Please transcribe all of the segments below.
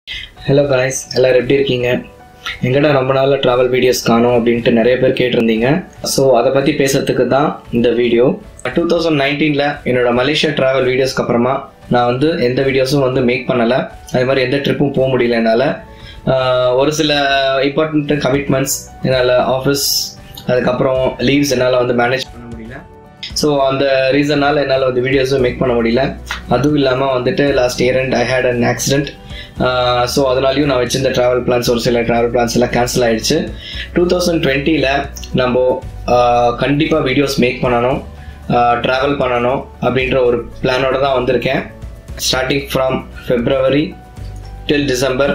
hello guys எல்லோரும் எப்படி இருக்கீங்க எங்கடா ரொம்ப நாளில் ட்ராவல் வீடியோஸ் காணும் அப்படின்ட்டு நிறைய பேர் கேட்டிருந்தீங்க ஸோ அதை பற்றி பேசுறதுக்கு தான் இந்த வீடியோ டூ தௌசண்ட் நைன்டீனில் என்னோட மலேசியா ட்ராவல் வீடியோஸ்க்கு அப்புறமா நான் வந்து எந்த வீடியோஸும் வந்து மேக் பண்ணலை அதே மாதிரி எந்த ட்ரிப்பும் போக முடியல என்னால் ஆஹ் ஒரு சில இம்பார்ட்டண்ட் கமிட்மெண்ட்ஸ் என்னால் ஆஃபீஸ் அதுக்கப்புறம் லீவ்ஸ் என்னால் வந்து மேனேஜ் பண்ண முடியல ஸோ அந்த ரீசனால் என்னால் வந்து வீடியோஸும் மேக் பண்ண முடியல அதுவும் இல்லாமல் வந்துட்டு last year and I had an accident so அதனாலையும் நான் வச்சிருந்த ட்ராவல் பிளான்ஸ் ஒரு சில ட்ராவல் பிளான்ஸ் எல்லாம் கேன்சல் ஆயிடுச்சு டூ தௌசண்ட் டுவெண்ட்டியில் நம்ம கண்டிப்பாக வீடியோஸ் மேக் பண்ணணும் ட்ராவல் பண்ணணும் அப்படின்ற ஒரு பிளானோட தான் வந்திருக்கேன் starting from February till December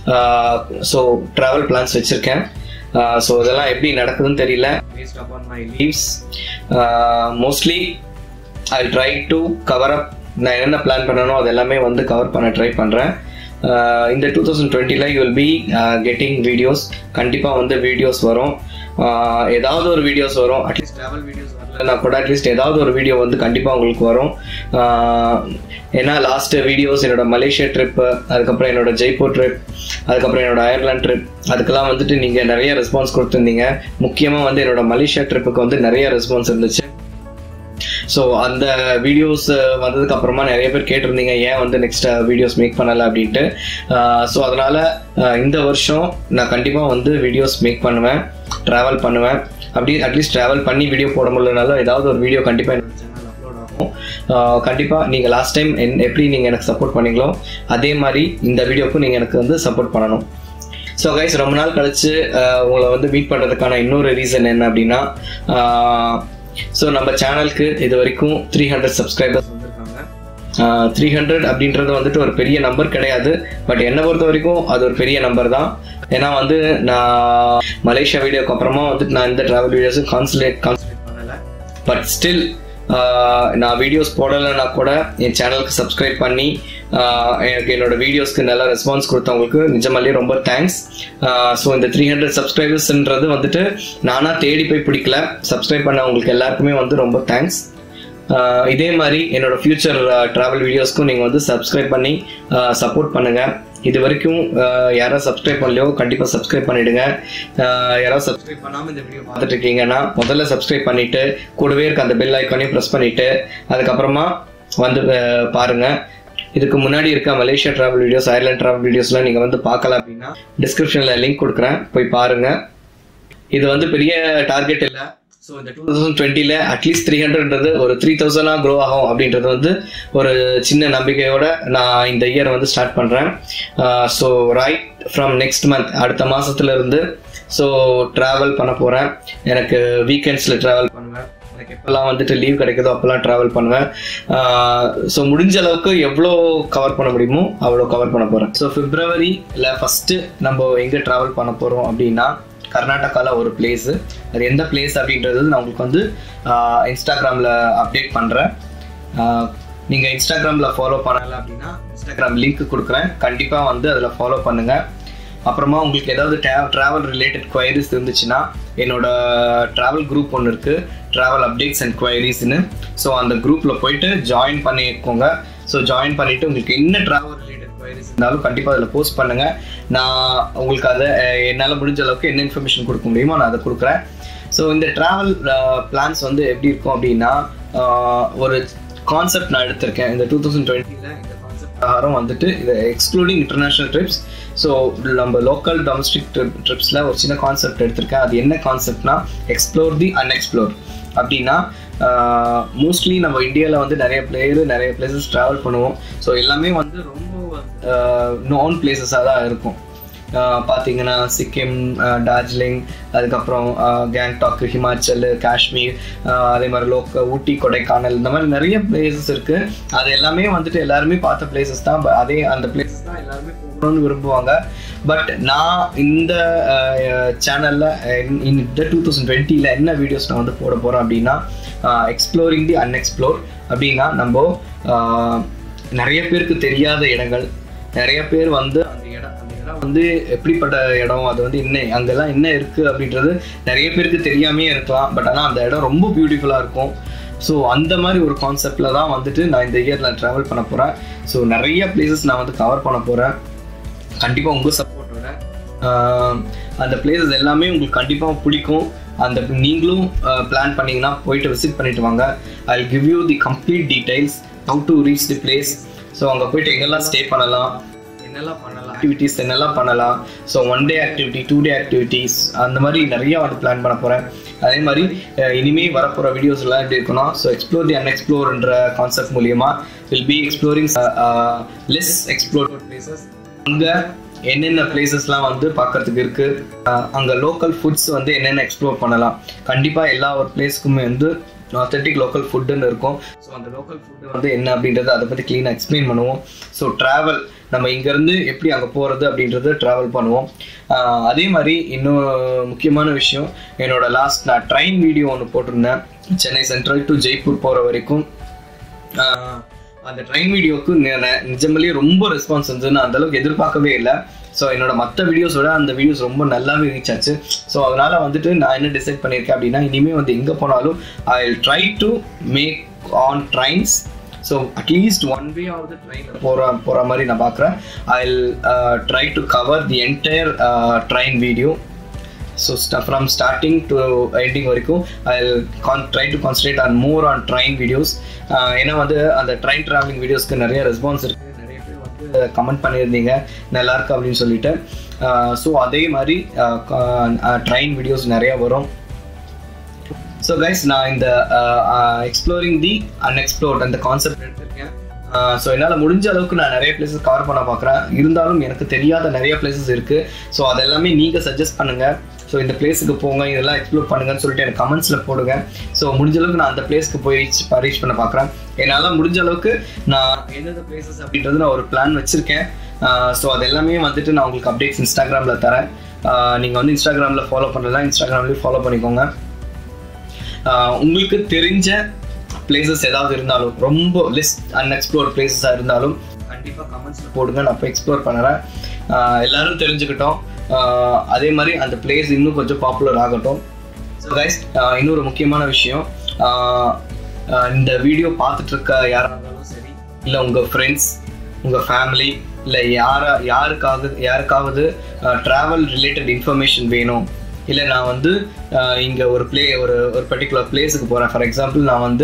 so travel plans வச்சுருக்கேன் ஸோ இதெல்லாம் எப்படி நடக்குதுன்னு தெரியல based upon my leaves mostly I try to cover up நான் என்னென்ன பிளான் பண்ணனோ அது எல்லாமே வந்து கவர் பண்ண ட்ரை பண்ணுறேன் இந்த டூ தௌசண்ட் டுவெண்ட்டியில் you will be getting videos கண்டிப்பாக வந்து வீடியோஸ் வரும் ஆஹ் ஏதாவது ஒரு வீடியோஸ் வரும் அட்லீஸ்ட் ட்ராவல் வீடியோஸ் வரலன்னா கூட அட்லீஸ்ட் ஏதாவது ஒரு வீடியோ வந்து கண்டிப்பாக உங்களுக்கு வரும் ஆஹ் ஏன்னா லாஸ்ட் வீடியோஸ் என்னோட மலேசியா ட்ரிப்பு அதுக்கப்புறம் என்னோட ஜெய்ப்பூர் ட்ரிப் அதுக்கப்புறம் என்னோட அயர்லாந்து ட்ரிப் அதுக்கெல்லாம் வந்துட்டு நீங்கள் நிறைய ரெஸ்பான்ஸ் கொடுத்துருந்தீங்க முக்கியமாக வந்து என்னோட மலேசியா ட்ரிப்புக்கு வந்து நிறைய ரெஸ்பான்ஸ் இருந்துச்சு ஸோ அந்த வீடியோஸ் வந்ததுக்கு அப்புறமா நிறைய பேர் கேட்டிருந்தீங்க ஏன் வந்து நெக்ஸ்ட் வீடியோஸ் மேக் பண்ணலை அப்படின்ட்டு ஸோ அதனால் இந்த வருஷம் நான் கண்டிப்பாக வந்து வீடியோஸ் மேக் பண்ணுவேன் ட்ராவல் பண்ணுவேன் அப்படி அட்லீஸ்ட் ட்ராவல் பண்ணி வீடியோ போட முடியலனாலும் ஏதாவது ஒரு வீடியோ கண்டிப்பாக என்னோட சேனல் அப்லோட் ஆகும் கண்டிப்பாக நீங்கள் லாஸ்ட் டைம் என் எப்படி நீங்கள் எனக்கு சப்போர்ட் பண்ணீங்களோ அதே மாதிரி இந்த வீடியோக்கும் நீங்கள் எனக்கு வந்து சப்போர்ட் பண்ணணும் ஸோ கைஸ் ரொம்ப நாள் கழிச்சு உங்களை வந்து மீட் பண்ணுறதுக்கான இன்னொரு ரீசன் என்ன அப்படின்னா ஸோ நம்ம சேனலுக்கு இது வரைக்கும் த்ரீ ஹண்ட்ரட் சப்ஸ்கிரைபர்ஸ் வந்திருக்காங்க த்ரீ ஹண்ட்ரட் அப்படின்றது வந்துட்டு ஒரு பெரிய நம்பர் கிடையாது பட் என்னை பொறுத்த வரைக்கும் அது ஒரு பெரிய நம்பர் தான் ஏன்னா வந்து நான் மலேசியா வீடியோக்கு அப்புறமா வந்துட்டு நான் இந்த ட்ராவல் வீடியோஸும் கான்சன்ட்ரேட் கான்சன்ட்ரேட் பண்ணலை பட் ஸ்டில் நான் வீடியோஸ் போடலைன்னா கூட என் சேனலுக்கு சப்ஸ்கிரைப் பண்ணி எனக்கு என்னோட வீடியோஸ்க்கு நல்லா ரெஸ்பான்ஸ் கொடுத்தவங்களுக்கு நிஜமாலே ரொம்ப தேங்க்ஸ் ஸோ இந்த த்ரீ ஹண்ட்ரட் சப்ஸ்கிரைபர்ஸ்ன்றது வந்துட்டு நானாக தேடி போய் பிடிக்கல சப்ஸ்கிரைப் பண்ணவங்களுக்கு எல்லாருக்குமே வந்து ரொம்ப தேங்க்ஸ் இதே மாதிரி என்னோட ஃபியூச்சர் ட்ராவல் வீடியோஸ்க்கும் நீங்கள் வந்து சப்ஸ்கிரைப் பண்ணி சப்போர்ட் பண்ணுங்கள் இது வரைக்கும் யாராவது சப்ஸ்கிரைப் பண்ணலையோ கண்டிப்பாக சப்ஸ்கிரைப் பண்ணிவிடுங்க யாராவது சப்ஸ்கிரைப் பண்ணாமல் இந்த வீடியோ பார்த்துட்டு இருக்கீங்கன்னா முதல்ல சப்ஸ்கிரைப் பண்ணிவிட்டு கூடவே இருக்க அந்த பெல் ஐக்கானையும் ப்ரெஸ் பண்ணிவிட்டு அதுக்கப்புறமா வந்து பாருங்கள் இதுக்கு முன்னாடி இருக்க Malaysia travel videos Ireland travel வீடியோஸ்லாம் நீங்கள் வந்து பார்க்கல அப்படின்னா டிஸ்கிரிப்ஷனில் லிங்க் கொடுக்குறேன் போய் பாருங்கள் இது வந்து பெரிய டார்கெட் இல்லை ஸோ இந்த டூ தௌசண்ட் டுவெண்ட்டியில் அட்லீஸ்ட் த்ரீ ஹண்ட்ரட்ன்றது ஒரு த்ரீ தௌசண்டாக க்ரோ ஆகும் அப்படின்றது வந்து ஒரு சின்ன நம்பிக்கையோட நான் இந்த இயர் வந்து ஸ்டார்ட் பண்ணுறேன் so right from next month அடுத்த மாதத்துலேருந்து ஸோ ட்ராவல் பண்ண போகிறேன் எனக்கு வீக்கெண்ட்ஸில் ட்ராவல் பண்ணுவேன் எனக்கு எப்போல்லாம் வந்துட்டு லீவ் கிடைக்குதோ அப்போல்லாம் ட்ராவல் பண்ணுவேன் ஸோ முடிஞ்ச அளவுக்கு எவ்வளோ கவர் பண்ண முடியுமோ அவ்வளோ கவர் பண்ண போகிறேன் ஸோ பிப்ரவரியில் ஃபஸ்ட்டு நம்ம எங்கே ட்ராவல் பண்ண போகிறோம் அப்படின்னா கர்நாடகாவில் ஒரு பிளேஸு அது எந்த பிளேஸ் அப்படின்றது நான் உங்களுக்கு வந்து இன்ஸ்டாகிராமில் அப்டேட் பண்ணுறேன் நீங்கள் இன்ஸ்டாகிராமில் ஃபாலோ பண்ணலை அப்படின்னா இன்ஸ்டாகிராம் லிங்க் கொடுக்குறேன் கண்டிப்பாக வந்து அதில் ஃபாலோ பண்ணுங்கள் அப்புறமா உங்களுக்கு ஏதாவது ட்ராவல் ரிலேட்டட் குவைரிஸ் இருந்துச்சுன்னா என்னோட ட்ராவல் குரூப் ஒன்று இருக்குது ட்ராவல் அப்டேட்ஸ் அண்ட் குவைரிஸ்னு ஸோ அந்த குரூப்பில் போயிட்டு ஜாயின் பண்ணிக்கோங்க ஸோ ஜாயின் பண்ணிவிட்டு உங்களுக்கு என்ன ட்ராவல் ரிலேட்டட் குவைரிஸ் இருந்தாலும் கண்டிப்பாக அதில் போஸ்ட் பண்ணுங்கள் நான் உங்களுக்கு அதை என்னால் முடிஞ்ச அளவுக்கு என்ன இன்ஃபர்மேஷன் கொடுக்க முடியுமோ நான் அதை கொடுக்குறேன் ஸோ இந்த ட்ராவல் பிளான்ஸ் வந்து எப்படி இருக்கும் அப்படின்னா ஒரு கான்செப்ட் நான் எடுத்திருக்கேன் இந்த டூ தௌசண்ட் டுவெண்ட்டியில் இந்த கான்செப்ட் பிரகாரம் வந்துட்டு இது எக்ஸ்க்ளூடிங் இன்டர்நேஷ்னல் ட்ரிப்ஸ் ஸோ நம்ம லோக்கல் டொமஸ்டிக் ட்ரிப் ட்ரிப்ஸில் ஒரு சின்ன கான்செப்ட் எடுத்திருக்கேன் அது என்ன கான்செப்ட்னா எக்ஸ்ப்ளோர் தி அன்எக்ஸ்ப்ளோர் அப்படின்னா மோஸ்ட்லி நம்ம இந்தியாவில் வந்து நிறைய பிளேயர் நிறைய பிளேசஸ் ட்ராவல் பண்ணுவோம் ஸோ எல்லாமே வந்து ரொம்ப நோன் பிளேசஸாக தான் இருக்கும் பார்த்தீங்கன்னா சிக்கிம் டார்ஜிலிங் அதுக்கப்புறம் கேங்டாக் ஹிமாச்சல் காஷ்மீர் அதே மாதிரி லோக்க ஊட்டி கொடைக்கானல் இந்த மாதிரி நிறைய பிளேசஸ் இருக்குது அது எல்லாமே வந்துட்டு எல்லாருமே பார்த்த பிளேசஸ் தான் அதே அந்த பிளேசஸ் தான் எல்லாருமே போகணும்னு விரும்புவாங்க பட் நான் இந்த சேனலில் இந்த டூ தௌசண்ட் டுவெண்ட்டியில் என்ன வீடியோஸ் நான் வந்து போட போகிறேன் அப்படின்னா எக்ஸ்ப்ளோரிங் தி அன்எக்ஸ்ப்ளோர் அப்படின்னா நம்ம நிறைய பேருக்கு தெரியாத இடங்கள் நிறைய பேர் வந்து அந்த இடம் அந்த இடம் வந்து எப்படிப்பட்ட இடம் அது வந்து என்ன அங்கெல்லாம் என்ன இருக்குது அப்படின்றது நிறைய பேருக்கு தெரியாமே இருக்கலாம் பட் ஆனால் அந்த இடம் ரொம்ப பியூட்டிஃபுல்லாக இருக்கும் ஸோ அந்த மாதிரி ஒரு கான்செப்டில் தான் வந்துட்டு நான் இந்த இயரில் ட்ராவல் பண்ண போகிறேன் ஸோ நிறைய பிளேசஸ் நான் வந்து கவர் பண்ண போகிறேன் கண்டிப்பாக உங்கள் சப்போர்ட்டோட அந்த பிளேசஸ் எல்லாமே உங்களுக்கு கண்டிப்பாக பிடிக்கும் அந்த நீங்களும் பிளான் பண்ணீங்கன்னா போயிட்டு விசிட் பண்ணிட்டு வாங்க I give you the complete details how to reach the place so அங்கே போயிட்டு எங்கெல்லாம் ஸ்டே பண்ணலாம் என்னெல்லாம் பண்ணலாம் ஆக்டிவிட்டீஸ் என்னெல்லாம் பண்ணலாம் so one day activity two day activities அந்த மாதிரி நிறைய வந்து பிளான் பண்ண போகிறேன் அதே மாதிரி அஹ், இனிமே வரப்போகிற வீடியோஸ்லாம் எப்படி இருக்குன்னா ஸோ எக்ஸ்ப்ளோர் தி அன்எக்ஸ்ப்ளோர்ன்ற கான்செப்ட் மூலியமா will be exploring less explore places அங்கே என்னென்ன பிளேசஸ்லாம் வந்து பார்க்கறதுக்கு இருக்கு அஹ், அங்க லோக்கல் ஃபுட்ஸ் வந்து என்னென்ன எக்ஸ்ப்ளோர் பண்ணலாம் கண்டிப்பா எல்லா ஒரு பிளேஸ்க்குமே வந்து ஆத்தென்டிக் லோக்கல் ஃபுட்டுன்னு இருக்கும் ஸோ அந்த லோக்கல் ஃபுட்டு வந்து என்ன அப்படின்றத அதை பற்றி க்ளீனாக எக்ஸ்பிளைன் பண்ணுவோம் ஸோ ட்ராவல் நம்ம இங்கேருந்து எப்படி அங்கே போகிறது அப்படின்றது ட்ராவல் பண்ணுவோம் ஆஹ் அதே மாதிரி இன்னும் முக்கியமான விஷயம் என்னோட லாஸ்ட் நான் ட்ரெயின் வீடியோ ஒன்று போட்டிருந்தேன் சென்னை சென்ட்ரல் டு ஜெய்ப்பூர் போகிற வரைக்கும் ஆஹ் அந்த ட்ரெயின் வீடியோக்கு நிஜமலேயே ரொம்ப ரெஸ்பான்ஸ் வந்து நான் அந்த அளவுக்கு எதிர்பார்க்கவே இல்லை ஸோ என்னோட மற்ற வீடியோஸோட அந்த வீடியோஸ் ரொம்ப நல்லாவே ரீச் ஆச்சு ஸோ அதனால வந்துட்டு நான் என்ன டிசைட் பண்ணியிருக்கேன் அப்படின்னா இனிமேல் வந்து எங்கே போனாலும் I try to make on trains so at least one way of the ட்ரெயினில் போகிற போகிற மாதிரி நான் பார்க்குறேன் I try to cover the entire train video so from starting to ending வரைக்கும் I can try to concentrate on more on train videos ஏன்னா வந்து அந்த ட்ரெயின் ட்ராவலிங் வீடியோஸ்க்கு நிறைய ரெஸ்பான்ஸ் இருக்குது நிறைய பேர் வந்து கமெண்ட் பண்ணியிருந்தீங்க நல்லா இருக்கு அப்படின்னு சொல்லிட்டு ஸோ அதே மாதிரி ட்ரெயின் வீடியோஸ் நிறைய வரும் ஸோ கைஸ் நான் இந்த எக்ஸ்ப்ளோரிங் தி அன்எக்ஸ்ப்ளோர்ட் அந்த கான்செப்ட் எடுத்திருக்கேன் ஸோ என்னால் முடிஞ்ச அளவுக்கு நான் நிறைய பிளேசஸ் கவர் பண்ண பார்க்குறேன் இருந்தாலும் எனக்கு தெரியாத நிறைய பிளேசஸ் இருக்குது ஸோ அதெல்லாமே நீங்கள் சஜஸ்ட் பண்ணுங்கள் ஸோ இந்த பிளேஸுக்கு போங்க இதெல்லாம் எக்ஸ்ப்ளோர் பண்ணுங்கன்னு சொல்லிட்டு எனக்கு கமெண்ட்ஸில் போடுங்க ஸோ முடிஞ்ச அளவுக்கு நான் அந்த பிளேஸ்க்கு போய் ரீச் ரீச் பண்ண பார்க்குறேன் என்னால் முடிஞ்ச அளவுக்கு நான் எந்தெந்த பிளேசஸ் அப்படின்றது நான் ஒரு பிளான் வச்சுருக்கேன் ஸோ அது எல்லாமே வந்துட்டு நான் உங்களுக்கு அப்டேட்ஸ் இன்ஸ்டாகிராமில் தரேன் நீங்கள் வந்து இன்ஸ்டாகிராமில் ஃபாலோ பண்ணலாம் இன்ஸ்டாகிராம்லேயும் ஃபாலோ பண்ணிக்கோங்க ஆஹ் உங்களுக்கு தெரிஞ்ச பிளேசஸ் ஏதாவது இருந்தாலும் ரொம்ப லிஸ்ட் அன்எக்ஸ்ப்ளோர் பிளேசஸாக இருந்தாலும் கண்டிப்பாக கமெண்ட்ஸில் போடுங்க நான் போய் எக்ஸ்ப்ளோர் பண்ணுறேன் எல்லாரும் தெரிஞ்சுக்கிட்டோம் ஆஹ் அதே மாதிரி அந்த பிளேஸ் இன்னும் கொஞ்சம் பாப்புலர் ஆகட்டும் ஸோ கைஸ் இன்னொரு முக்கியமான விஷயம் ஆஹ் ஆஹ் இந்த வீடியோ பார்த்துட்டு இருக்க யாராக இருந்தாலும் சரி இல்லை உங்கள் ஃப்ரெண்ட்ஸ் உங்கள் ஃபேமிலி இல்லை யாரா யாருக்காவது யாருக்காவது ட்ராவல் ரிலேட்டட் இன்ஃபர்மேஷன் வேணும் இல்லை நான் வந்து இங்கே ஒரு ப்ளே ஒரு ஒரு பர்டிகுலர் பிளேஸுக்கு போகிறேன் ஃபார் எக்ஸாம்பிள் நான் வந்து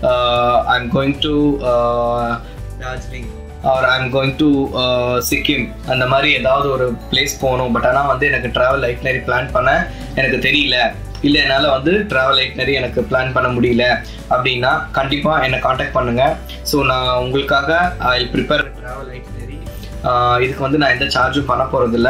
I am going to Darjeeling or I am going to Sikkim அந்த மாதிரி ஏதாவது ஒரு பிளேஸ் போகணும் பட் ஆனால் வந்து எனக்கு ட்ராவல் ஐட்னரி பிளான் பண்ண எனக்கு தெரியல இல்லை என்னால் வந்து ட்ராவல் ஐட்னரி எனக்கு பிளான் பண்ண முடியல அப்படின்னா கண்டிப்பாக என்னை காண்டாக்ட் பண்ணுங்கள் ஸோ நான் உங்களுக்காக ஐ ப்ரிப்பேர் ட்ராவல் ஐட்னரி இதுக்கு வந்து நான் எந்த சார்ஜும் பண்ண போகிறதில்ல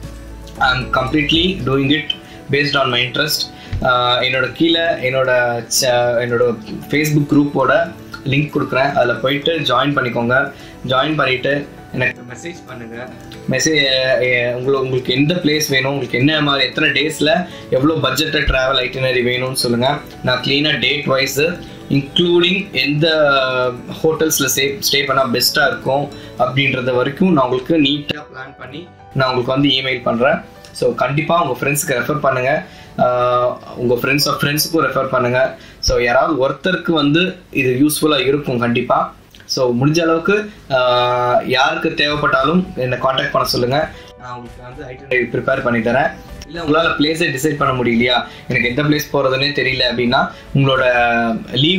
I am completely doing it based on my interest என்னோட கீழே என்னோட ச- என்னோட ஃபேஸ்புக் குரூப்போட லிங்க் கொடுக்குறேன் அதில் போயிட்டு ஜாயின் பண்ணிக்கோங்க ஜாயின் பண்ணிவிட்டு எனக்கு மெசேஜ் பண்ணுங்க மெசேஜ் உங்களுக்கு உங்களுக்கு எந்த பிளேஸ் வேணும் உங்களுக்கு என்ன மாதிரி எத்தனை டேஸில் எவ்வளோ பட்ஜெட்டட் ட்ராவல் ஐட்டினரி வேணும்னு சொல்லுங்கள் நான் க்ளீனாக டேட் வைஸு இன்க்ளூடிங் எந்த ஹோட்டல்ஸில் ஸ்டே ஸ்டே பண்ணால் பெஸ்ட்டாக இருக்கும் அப்படின்றத வரைக்கும் நான் உங்களுக்கு நீட்டாக பிளான் பண்ணி நான் உங்களுக்கு வந்து இமெயில் பண்ணுறேன் ஸோ கண்டிப்பாக உங்கள் ஃப்ரெண்ட்ஸுக்கு ரெஃபர் பண்ணுங்கள் உங்கள் ஃப்ரெண்ட்ஸ் ஆஃப் ஃப்ரெண்ட்ஸுக்கும் ரெஃபர் பண்ணுங்கள் ஸோ யாராவது ஒருத்தருக்கு வந்து இது யூஸ்ஃபுல்லாக இருக்கும் கண்டிப்பாக ஸோ முடிஞ்ச அளவுக்கு ஆஹ், யாருக்கு தேவைப்பட்டாலும் என்னை காண்டாக்ட் பண்ண சொல்லுங்கள் நான் உங்களுக்கு வந்து ஐட்டனரி ப்ரிப்பேர் பண்ணி தரேன் இல்லை உங்களால் பிளேஸை டிசைட் பண்ண முடியலையா எனக்கு எந்த பிளேஸ் போகிறதுனே தெரியல அப்படின்னா உங்களோட லீவ்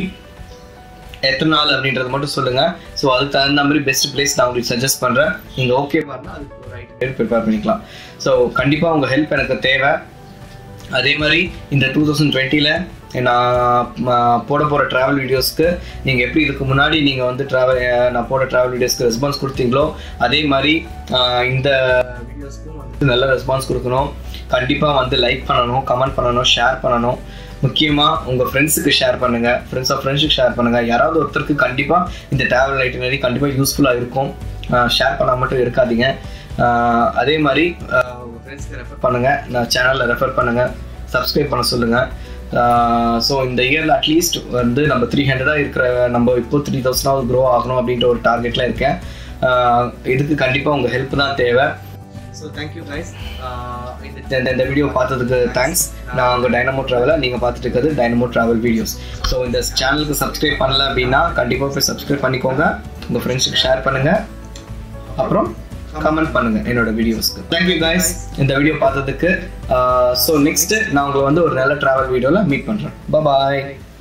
எத்தனை நாள் அப்படின்றது மட்டும் சொல்லுங்க ஸோ அதுக்கு தகுந்த மாதிரி பெஸ்ட் பிளேஸ் நான் உங்களுக்கு சஜஸ்ட் பண்றேன் நீங்க ஓகே பண்ணா அதுக்கு ஒரு ஐட்டம் ப்ரிப்பேர் பண்ணிக்கலாம் ஸோ கண்டிப்பா உங்க ஹெல்ப் எனக்கு தேவை அதே மாதிரி இந்த டூ தௌசண்ட் டுவெண்ட்டியில் நான் ம- போட போகிற ட்ராவல் வீடியோஸ்க்கு நீங்கள் எப்படி இதுக்கு முன்னாடி நீங்கள் வந்து ட்ராவல் நான் போட ட்ராவல் வீடியோஸ்க்கு ரெஸ்பான்ஸ் கொடுத்தீங்களோ அதே மாதிரி ஆஹ், இந்த வீடியோஸ்க்கும் வந்து நல்ல ரெஸ்பான்ஸ் கொடுக்கணும் கண்டிப்பாக வந்து லைக் பண்ணணும் கமெண்ட் பண்ணணும் ஷேர் பண்ணணும் முக்கியமாக உங்கள் ஃப்ரெண்ட்ஸுக்கு ஷேர் பண்ணுங்கள் ஃப்ரெண்ட்ஸ் ஆஃப் ஃப்ரெண்ட்ஸுக்கு ஷேர் பண்ணுங்கள் யாராவது ஒருத்தருக்கு கண்டிப்பாக இந்த ட்ராவல் ஐட்டினரி கண்டிப்பாக யூஸ்ஃபுல்லாக இருக்கும் ஷேர் பண்ணால் மட்டும் இருக்காதீங்க ஆஹ், அதே மாதிரி ஆஹ், உங்கள் ஃப்ரெண்ட்ஸ்க்கு ரெஃபர் பண்ணுங்கள் நான் சேனலில் ரெஃபர் பண்ணுங்கள் சப்ஸ்கிரைப் பண்ண சொல்லுங்கள் ஸோ இந்த இயரில் அட்லீஸ்ட் வந்து நம்ம த்ரீ ஹண்ட்ரடாக இருக்கிற நம்ம இப்போ த்ரீ தௌசண்டாவது க்ரோ ஆகணும் அப்படின்ற ஒரு டார்கெட்டில் இருக்கேன் ஆஹ், இதுக்கு கண்டிப்பாக உங்கள் ஹெல்ப் தான் தேவை ஸோ தேங்க்யூ கைஸ் இந்த இந்த வீடியோ பார்த்ததுக்கு தேங்க்ஸ் நான் உங்கள் டைனமோ ட்ராவலை நீங்கள் பார்த்துட்டு இருக்கிறது டைனமோ ட்ராவல் வீடியோஸ் ஸோ இந்த சேனலுக்கு சப்ஸ்கிரைப் பண்ணல அப்படின்னா கண்டிப்பாக போய் சப்ஸ்கிரைப் பண்ணிக்கோங்க உங்கள் ஃப்ரெண்ட்ஸுக்கு ஷேர் பண்ணுங்கள் அப்புறம் கமெண்ட் பண்ணுங்க என்னோட வீடியோஸ்க்கு தேங்க்யூ guys இந்த வீடியோ பார்த்ததுக்கு ஸோ நெக்ஸ்ட் நான் உங்களை வந்து ஒரு நல்ல டிராவல் வீடியோவில் மீட் பண்ணுறேன் பாய்